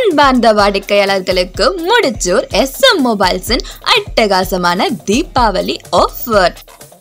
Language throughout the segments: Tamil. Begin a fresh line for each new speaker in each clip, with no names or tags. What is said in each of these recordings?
அன்பார்ந்த வாடிக்கையாளர்களுக்கு முடிச்சூர் எஸ் எம் மொபைல்ஸின் அட்டகாசமான தீபாவளி ஆஃபர்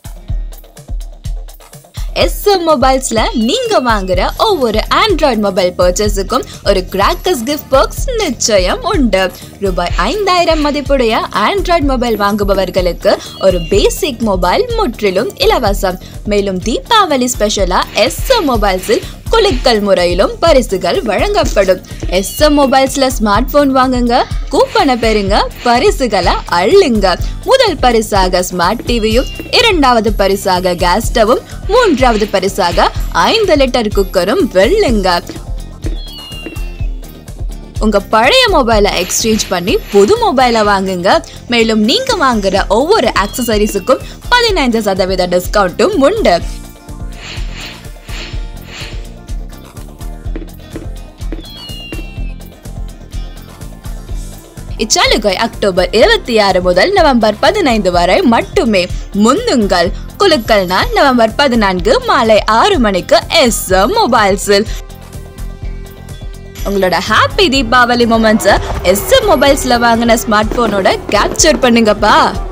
எஸ்எம் மொபைல்ஸ்ல நீங்க வாங்குற ஒவ்வொரு ஆண்ட்ராய்டு மொபைல் பர்ச்சேஸுக்கும் ஒரு கிராக்கர்ஸ் கிஃப்ட் பாக்ஸ் நிச்சயம் உண்டு ரூபாய் ஐந்தாயிரம் மதிப்புடைய ஆண்ட்ராய்டு மொபைல் வாங்குபவர்களுக்கு ஒரு பேசிக் மொபைல் முற்றிலும் இலவசம் மேலும் தீபாவளி ஸ்பெஷலா எஸ்எம் மொபைல்ஸில் குலுக்கல் முறையிலும் பரிசுகள் வழங்கப்படும் எஸ்எம் மொபைல்ஸ்ல ஸ்மார்ட் போன் வாங்குங்க கூப்பனை பெறுங்க பரிசுகளை அள்ளுங்க முதல் பரிசாக ஸ்மார்ட் டிவியும் இரண்டாவது பரிசாக கேஸ் ஸ்டவும் மூன்றாவது பரிசாக ஐந்து லிட்டர் குக்கரும் வெல்லுங்க உங்க பழைய மொபைலை எக்ஸ்சேஞ்ச் பண்ணி புது மொபைலை வாங்குங்க மேலும் நீங்க வாங்குற ஒவ்வொரு ஆக்சசரிஸுக்கும் பதினைந்து சதவீத டிஸ்கவுண்ட்டும் உண்டு இச்சலுகை அக்டோபர் இருபத்தி ஆறு முதல் நவம்பர் பதினைந்து வரை மட்டுமே முந்துங்கள் குலுக்கல் நாள் நவம்பர் பதினான்கு மாலை ஆறு மணிக்கு எஸ் மொபைல்ஸில் உங்களோட ஹாப்பி தீபாவளி மொமெண்ட்ஸை எஸ் மொபைல்ஸ்ல வாங்கின ஸ்மார்ட் போனோட கேப்சர் பண்ணுங்கப்பா